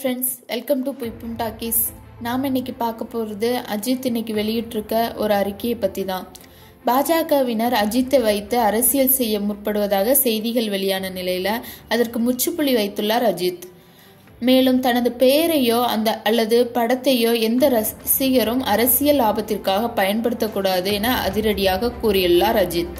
friends welcome to புய்பும் talkies நாம் இன்னைக்கு பார்க்க போகிறது அஜித் இன்னைக்கு வெளியிட்டிருக்க ஒரு அறிக்கையை பற்றி தான் பாஜகவினர் அஜித்தை வைத்து அரசியல் செய்ய முற்படுவதாக செய்திகள் வெளியான நிலையில் அதற்கு முற்றுப்புள்ளி வைத்துள்ளார் அஜித் மேலும் தனது பெயரையோ அந்த அல்லது படத்தையோ எந்த ரசிகரும் அரசியல் லாபத்திற்காக பயன்படுத்தக்கூடாது என அதிரடியாக கூறியுள்ளார் அஜித்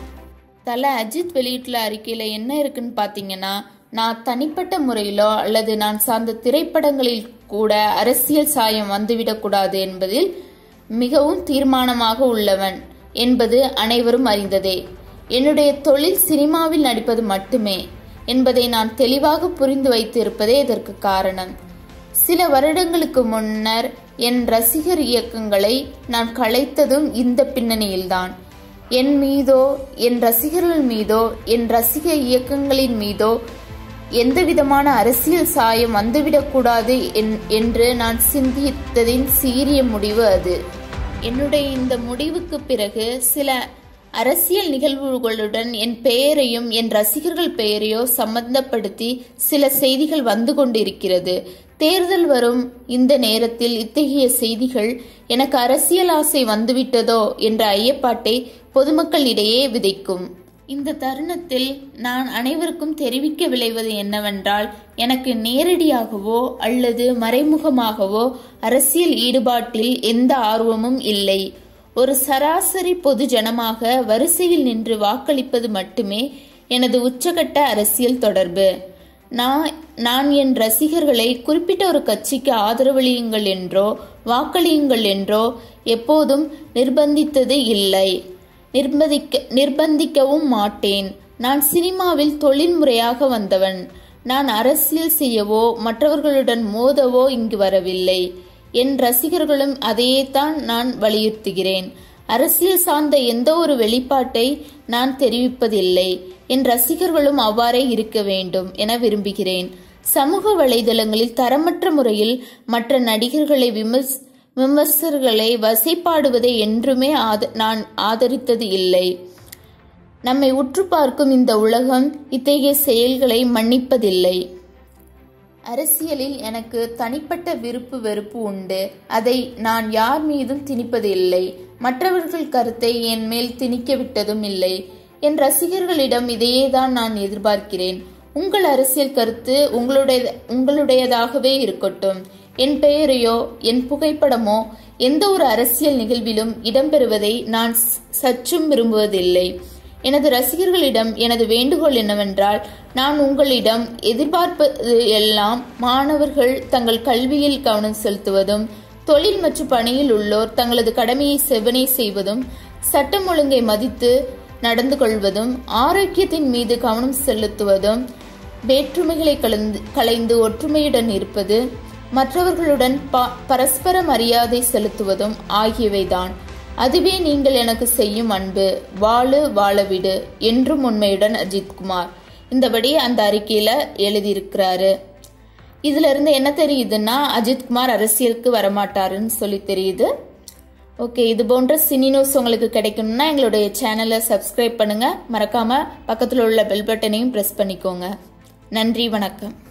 தல அஜித் வெளியிட்டுள்ள அறிக்கையில என்ன இருக்குன்னு பாத்தீங்கன்னா நான் தனிப்பட்ட முறையிலோ அல்லது நான் சார்ந்த திரைப்படங்களில் கூட அரசியல் சாயம் வந்துவிடக்கூடாது என்பதில் மிகவும் தீர்மானமாக உள்ளவன் என்பது அனைவரும் அறிந்ததே என்னுடைய தொழில் சினிமாவில் நடிப்பது மட்டுமே என்பதை நான் தெளிவாக புரிந்து வைத்திருப்பதே இதற்கு காரணம் சில வருடங்களுக்கு முன்னர் என் ரசிகர் இயக்கங்களை நான் கலைத்ததும் இந்த பின்னணியில்தான் என் மீதோ என் ரசிகர்கள் மீதோ என் ரசிக இயக்கங்களின் மீதோ எந்தவிதமான அரசியல் சாயம் வந்துவிடக்கூடாது என்று நான் சிந்தித்ததின் சீரிய முடிவு அது என்னுடைய இந்த முடிவுக்கு பிறகு சில அரசியல் நிகழ்வுகளுடன் என் பெயரையும் என் ரசிகர்கள் பெயரையோ சம்பந்தப்படுத்தி சில செய்திகள் வந்து கொண்டிருக்கிறது தேர்தல் வரும் இந்த நேரத்தில் இத்தகைய செய்திகள் எனக்கு அரசியல் ஆசை வந்துவிட்டதோ என்ற ஐயப்பாட்டை பொதுமக்களிடையே விதைக்கும் இந்த தருணத்தில் நான் அனைவருக்கும் தெரிவிக்க விளைவது என்னவென்றால் எனக்கு நேரடியாகவோ அல்லது மறைமுகமாகவோ அரசியல் ஈடுபாட்டில் எந்த ஆர்வமும் இல்லை ஒரு சராசரி பொது ஜனமாக வரிசையில் நின்று வாக்களிப்பது மட்டுமே எனது உச்சகட்ட அரசியல் தொடர்பு நான் நான் என் ரசிகர்களை குறிப்பிட்ட ஒரு கட்சிக்கு ஆதரவளியுங்கள் என்றோ வாக்களியுங்கள் என்றோ எப்போதும் நிர்பந்தித்தது இல்லை நிர்பந்திக்க நிர்பந்திக்கவும் மாட்டேன் நான் சினிமாவில் தொழில்முறையாக வந்தவன் நான் அரசியல் செய்யவோ மற்றவர்களுடன் மோதவோ இங்கு வரவில்லை என் ரசிகர்களும் அதையே தான் நான் வலியுறுத்துகிறேன் அரசியல் சார்ந்த எந்த ஒரு வெளிப்பாட்டை நான் தெரிவிப்பதில்லை என் ரசிகர்களும் அவ்வாறே இருக்க வேண்டும் என விரும்புகிறேன் சமூக வலைதளங்களில் தரமற்ற முறையில் மற்ற நடிகர்களை விமர்ச விமர்சகர்களை வசைப்பாடுவதை என்றுமே நான் ஆதரித்தது இல்லை நம்மை உற்று பார்க்கும் இந்த உலகம் இத்தகைய செயல்களை மன்னிப்பதில்லை அரசியலில் எனக்கு தனிப்பட்ட விருப்பு வெறுப்பு உண்டு அதை நான் யார் மீதும் திணிப்பதில்லை மற்றவர்கள் கருத்தை என் மேல் திணிக்க விட்டதும் இல்லை என் ரசிகர்களிடம் இதையே தான் நான் எதிர்பார்க்கிறேன் உங்கள் அரசியல் கருத்து உங்களுடைய உங்களுடையதாகவே இருக்கட்டும் என் பெயரையோ என் புகைப்படமோ எந்த ஒரு அரசியல் நிகழ்விலும் இடம்பெறுவதை நான் சற்றும் விரும்புவதில்லை எனது ரசிகர்களிடம் எனது வேண்டுகோள் என்னவென்றால் நான் உங்களிடம் எதிர்பார்ப்பது எல்லாம் மாணவர்கள் தங்கள் கல்வியில் கவனம் செலுத்துவதும் தொழில் மற்றும் பணியில் உள்ளோர் தங்களது கடமையை செவ்வனை செய்வதும் சட்டம் ஒழுங்கை மதித்து நடந்து கொள்வதும் ஆரோக்கியத்தின் மீது கவனம் செலுத்துவதும் வேற்றுமைகளை கலந்து கலைந்து ஒற்றுமையுடன் இருப்பது மற்றவர்களுடன் பரஸ்பர மரியாதை செலுத்துவதும் ஆகியவைதான் அதுவே நீங்கள் எனக்கு செய்யும் அன்பு வாழு வாழவிடு என்றும் உண்மையுடன் அஜித்குமார் இந்தபடி அந்த அறிக்கையில எழுதியிருக்கிறாரு இதுல இருந்து என்ன தெரியுதுன்னா அஜித்குமார் அரசியலுக்கு வரமாட்டாருன்னு சொல்லி தெரியுது ஓகே இது போன்ற சினி நியூஸ் உங்களுக்கு கிடைக்கணும்னா எங்களுடைய சேனலை சப்ஸ்கிரைப் பண்ணுங்க மறக்காம பக்கத்தில் உள்ள பெல் பட்டனையும் ப்ரெஸ் பண்ணிக்கோங்க நன்றி வணக்கம்